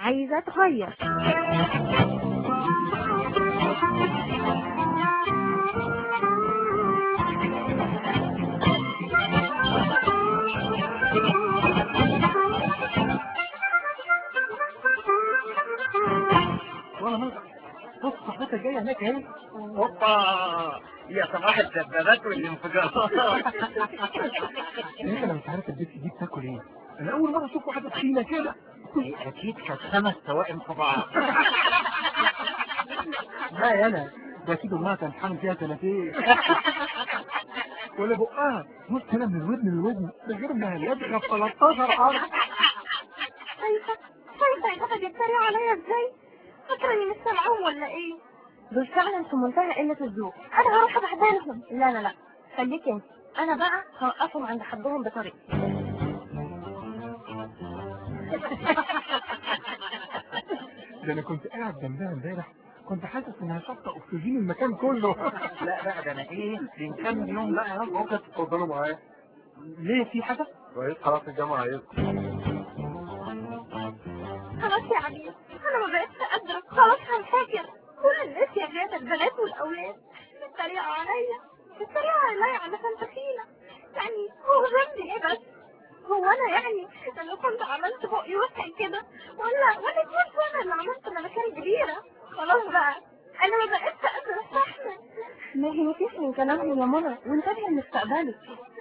عايزة اتغير وانا مالك بص صاحبتك جايه هناك اهي اوبا يا صباح الدبابات والانفجارات انت لو مش عارف البيت دي بتاكل ايه انا اول مره اشوف واحده تخينه كده اكيد كانت خمس توائم في بعض لا يا انا ده اكيد امها كان حامل فيها سنتين ولا بقها بص هنا من الودن للودن ده غير انها لابسه 13 حرف شايفة شايفة يا بابا بيتريقوا عليا ازاي فاكراني مش سامعاهم ولا ايه دول فعلا في منتهى قلة الذوق انا هروح ابهدلهم لا لا لا خليك انت انا بقى هوقفهم عند حدهم بطريقتي ده انا كنت قاعد جنبها امبارح كنت حاسس انها شاطه اكسجين المكان كله لا بقى ده انا ايه من كام يوم بقى يا ممكن اتفضلوا معايا ليه في حاجه؟ كويس خلاص الجامعة هيصحى خلاص يا عبير انا ما بقتش قادرة خلاص هنفجر كل الناس يا غادة البنات والاولاد بيتريقوا عليا بيتريقوا عليا علشان تخينة يعني هو ذنبي ايه بس هو انا يعني لو كنت عملت بقي وسع كده ولا ولا كنت انا اللي عملت مناخير كبيرة خلاص بقى انا ما بقتش قادرة استحمل ما هي مفيش من كلامهم يا منى وانتبهي لمستقبلك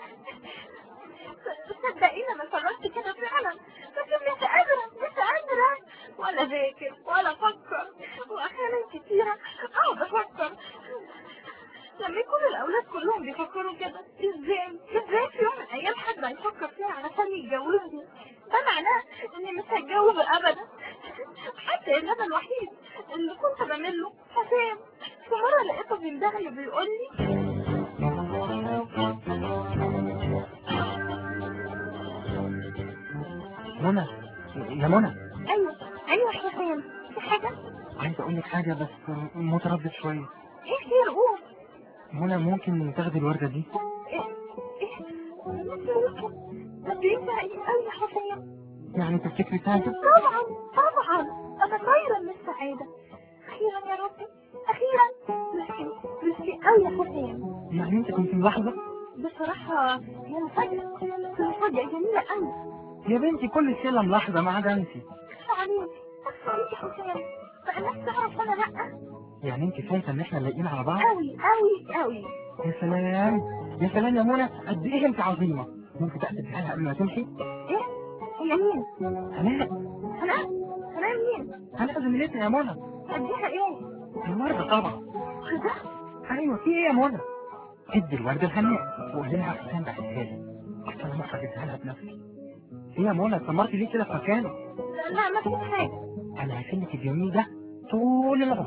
صدقيني انا قررت كده فعلا لكن مش قادرة مش قادرة ولا ذاكر ولا افكر واحيانا كتيرة اقعد افكر لما يكون الاولاد كلهم بيفكروا كده ازاي ازاي في يوم من الايام حد هيفكر فيها علشان يتجوزني ده معناه اني مش هتجوز ابدا حتى الندى الوحيد اللي كنت بعمل له حسام في مرة لقيته بيندهلي بيقول لي منى يا منى ايوه ايوه يا حسام في حاجة عايز اقول لك حاجه بس متردد شويه ايه خير قول منى ممكن تاخدي الورده دي ايه ايه ممكن طب ليه سعيد قوي يا حسام يعني تفتكري تعجب طبعا طبعا انا طايرة من السعادة اخيرا يا ربي اخيرا ميرسي ميرسي قوي يا حسام يعني انت كنت ملاحظه بصراحة هي مفاجأة مفاجأة جميلة قوي يا بنتي كل الشله ملاحظه ما عدا انت اخفى عليك اخفى عليك يا حسام بقى الناس تعرف انا لأ يعني انت شايفه ان احنا لاقيين على بعض قوي قوي قوي يا سلام يا سلام يا منى قد ايه انت عظيمه ممكن بقى تديها لها قبل ما تمشي ايه هي مين هناء هلا هلا مين هناء زميلتنا يا منى اديها ايه الورده طبعا كده ايوه في ايه يا منى ادي الورده لهناء وقول لها حسام بعتها لي اصل انا ما حكيتها لها بنفسي ايه يا منى استمرتي ليه كده في مكانه لا ما فيش حاجة انا هسلك الجميل ده طول العمر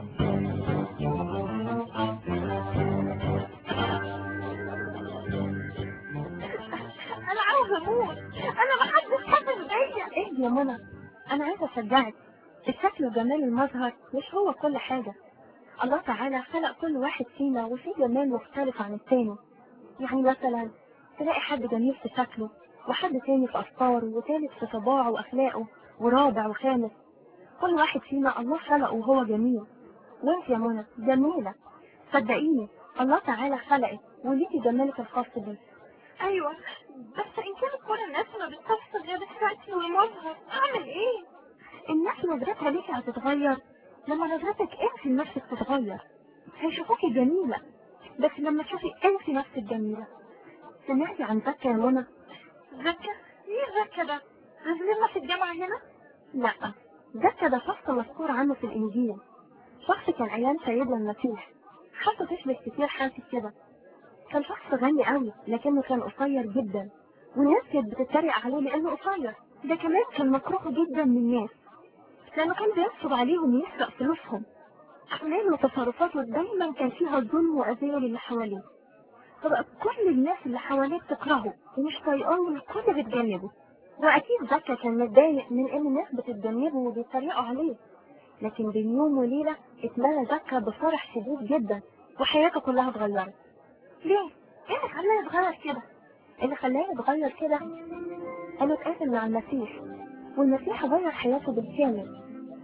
انا عاوزة اموت انا ما حدش حاسس بيا ايه يا منى انا عايزة اشجعك الشكل وجمال المظهر مش هو كل حاجة الله تعالى خلق كل واحد فينا وفيه جمال مختلف عن التاني يعني مثلا تلاقي حد جميل في شكله وحد تاني في أفكاره وتالت في طباعه وأخلاقه ورابع وخامس كل واحد فينا الله خلقه وهو جميل وانت يا منى جميلة صدقيني الله تعالى خلقك وليكي جمالك الخاص بيك ايوه بس ان كانت كل الناس ما بتقصد غير الشكل والمظهر اعمل ايه الناس نظرتها ليكي هتتغير لما نظرتك انت لنفسك تتغير هيشوفوكي جميلة بس لما تشوفي انت نفسك جميلة سمعتي عن زكا يا منى زكا؟ مين زكا ده؟ نازلين في الجامعة هنا؟ لا زكا ده شخص مذكور عنه في الإنجيل شخص كان أيام سيدنا المسيح حتى تشبه كتير حالتي كده كان شخص غني قوي لكنه كان قصير جدا والناس كانت بتتريق عليه لأنه قصير ده كمان كان مكروه جدا من الناس لأنه كان بينصب عليهم يسرق فلوسهم أعماله وتصرفاته دايما كان فيها ظلم وأذية للي حواليه فبقى كل الناس اللي حواليه بتكرهه ومش طايقاه والكل بتجنبه وأكيد زكا كان متضايق من إن الناس بتتجنبه وبيتريقوا عليه لكن بين يوم وليلة اتملى زكا بفرح شديد جدا وحياته كلها اتغيرت ليه؟ ايه اللي خلاه يتغير كده؟ اللي خلاه يتغير كده انه اتقابل مع المسيح والمسيح غير حياته بالكامل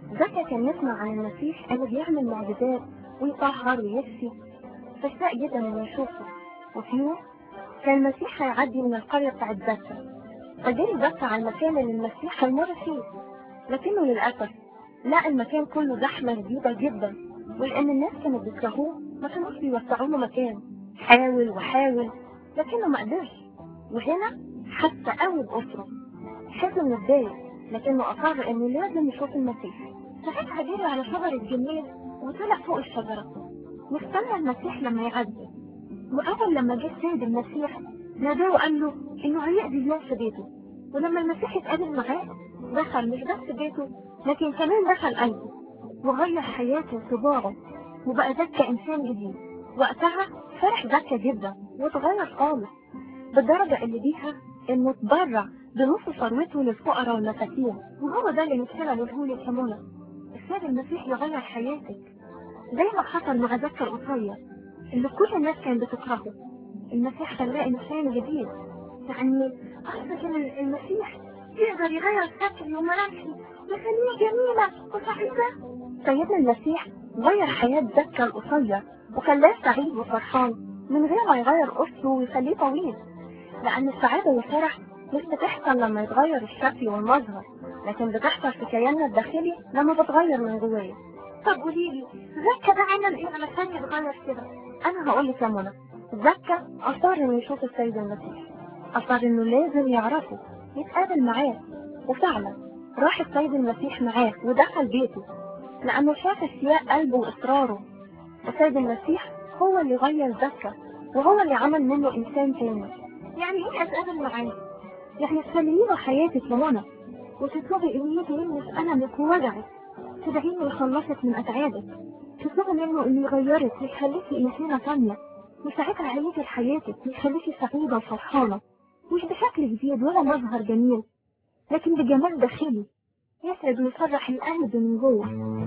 زكا كان يسمع عن المسيح انه بيعمل معجزات ويطهر ويشفي فاشتاق جدا انه يشوفه وفي يوم كان المسيح هيعدي من القرية بتاعت زكا فجري زكا على المكان اللي المسيح هيمر فيه لكنه للأسف لقى المكان كله زحمة شديدة جدا ولأن الناس كانوا بيكرهوه ما كانوش بيوسعوا له مكان حاول وحاول لكنه ما قدرش وهنا حس قوي بأسره حس انه اتضايق لكنه أصر إنه لازم يشوف المسيح ساعتها جري على شجرة جميل وطلع فوق الشجرة واستنى المسيح لما يعدي وأول لما جه السيد المسيح ناداه وقال له إنه هيقضي اليوم في بيته ولما المسيح اتقابل معاه دخل مش بس بيته لكن كمان دخل قلبه وغير حياته وطباعه وبقى زكى إنسان جديد وقتها فرح زكى جدا واتغير خالص بالدرجة اللي بيها إنه اتبرع بنص ثروته للفقراء والمساكين وهو ده اللي نفسنا نقوله لك يا منى السيد المسيح يغير حياتك زي ما حصل مع زكى القصير اللي كل الناس كانت بتكرهه المسيح خلاه إنسان جديد يعني أقصد إن المسيح يقدر يغير شكلي وملامحي ويخليني جميلة وسعيدة سيدنا المسيح غير حياة زكى القصير وخلاه سعيد وفرحان من غير ما يغير قصته ويخليه طويل لأن السعادة والفرح مش بتحصل لما يتغير الشكل والمظهر لكن بتحصل في كياننا الداخلي لما بتغير من جوايا طب قوليلي زكا ده عمل ايه علشان يتغير كده انا هقول لك يا منى زكا اصر انه يشوف السيد المسيح اصر انه لازم يعرفه يتقابل معاه وفعلا راح السيد المسيح معاه ودخل بيته لانه شاف اشتياق قلبه واصراره السيد المسيح هو اللي غير زكا وهو اللي عمل منه انسان تاني يعني ايه اتقابل معاه يعني تخليه له حياتك يا منى وتطلبي انه يجي يلمس ألمك ووجعك تدعينه يخلصك من أتعابك تطلبي منه انه يغيرك ويخليكي إنسانة تانية وساعتها هيجي لحياتك ويخليكي سعيدة وفرحانة مش بشكل جديد ولا مظهر جميل لكن بجمال داخلي يسعد ويفرح القلب من جوه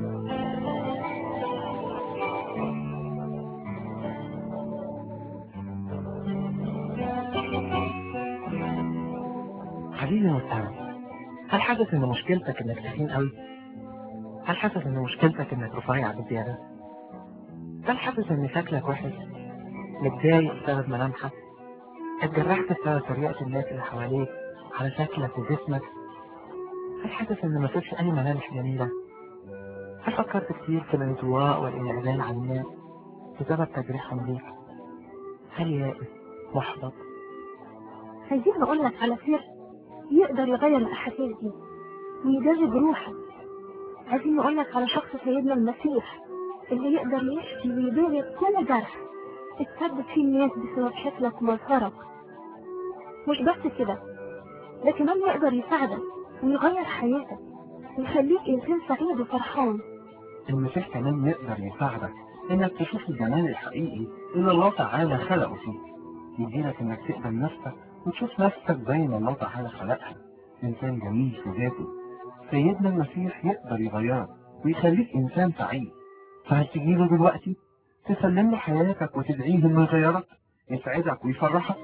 حبيبي مستمع هل حاسس ان مشكلتك انك تخين قوي هل حاسس ان مشكلتك انك رفيع بزيادة هل حاسس ان شكلك وحش متضايق بسبب ملامحك اتجرحت بسبب طريقة الناس اللي حواليك على شكلك وجسمك هل حاسس ان مفيش اي ملامح جميلة هل فكرت كتير في الانطواء والانعزال عن الناس بسبب تجريحهم ليك هل يائس محبط عايزين نقول لك على سر يقدر يغير الأحاسيس دي ويجذب روحك عايزين نقول لك على شخص سيدنا المسيح اللي يقدر يشفي ويبارك كل جرح اتسبب فيه الناس بسبب شكلك ومظهرك مش بس كده ده كمان يقدر يساعدك ويغير حياتك ويخليك إنسان سعيد وفرحان المسيح كمان يقدر يساعدك انك تشوف الجمال الحقيقي اللي الله تعالى خلقه فيك يديلك انك تقبل نفسك وتشوف نفسك زي ما الله تعالى خلقها انسان جميل في ذاته سيدنا المسيح يقدر يغيرك ويخليك انسان سعيد فهل تجيله دلوقتي تسلم له حياتك وتدعيه انه يغيرك يسعدك ويفرحك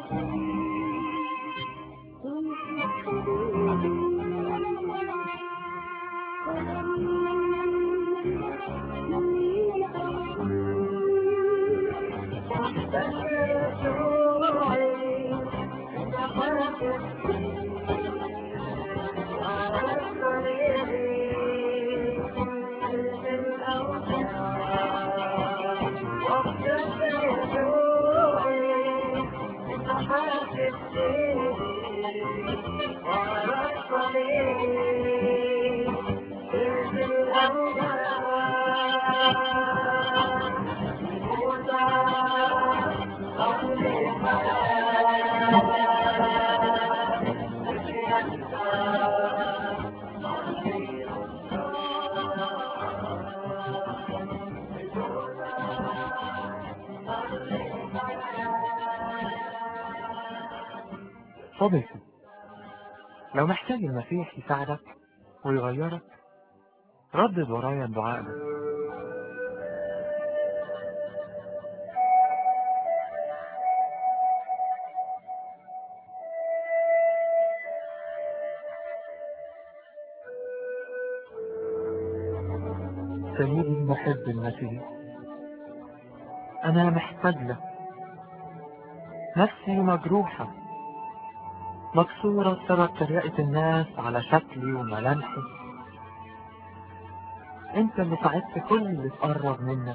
صديقي لو محتاج المسيح يساعدك ويغيرك ردد ورايا الدعاء ده سيدي المحب المسيح أنا محتاج لك نفسي مجروحة مكسورة بسبب تريقة الناس على شكلي وملامحي انت اللي ساعدت كل اللي تقرب منك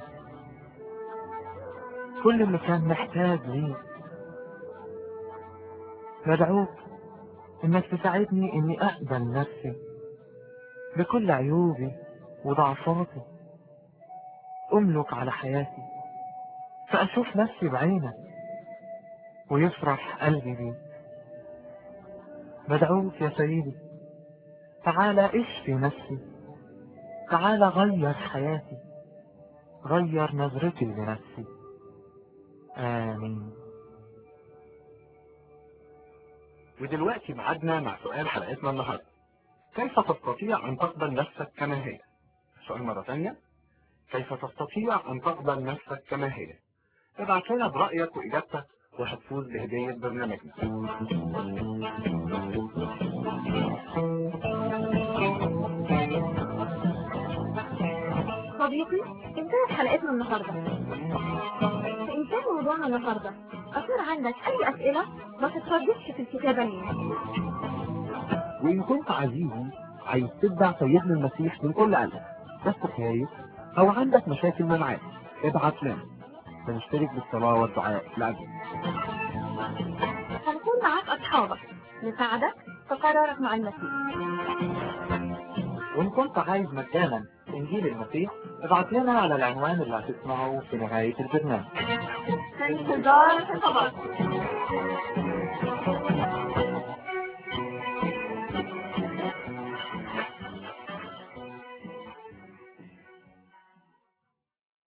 كل اللي كان محتاج ليك بدعوك انك تساعدني اني اقبل نفسي بكل عيوبي وضعفاتي املك على حياتي فاشوف نفسي بعينك ويفرح قلبي بيك بدعوك يا سيدي تعال اشفي نفسي تعال غير حياتي غير نظرتي لنفسي آمين ودلوقتي معادنا مع سؤال حلقتنا النهاردة كيف تستطيع أن تقبل نفسك كما هي؟ السؤال مرة ثانية كيف تستطيع أن تقبل نفسك كما هي؟ ابعت لنا برأيك وإجابتك وهتفوز بهدية برنامجنا صديقي انتهت حلقتنا النهاردة فإن كان موضوعنا النهاردة أثار عندك أي أسئلة ما تترددش في الكتابة لنا وإن كنت عزيزي عايز تتبع سيدنا المسيح من كل قلبك بس خايف أو عندك مشاكل معاه ابعت لنا سنشترك بالصلاة والدعاء لأجلك هنكون معاك أصحابك نساعدك في قرارك مع المسيح وإن كنت عايز مجانا إنجيل المسيح ابعت لنا على العنوان اللي هتسمعه في نهاية البرنامج في انتظار خطابك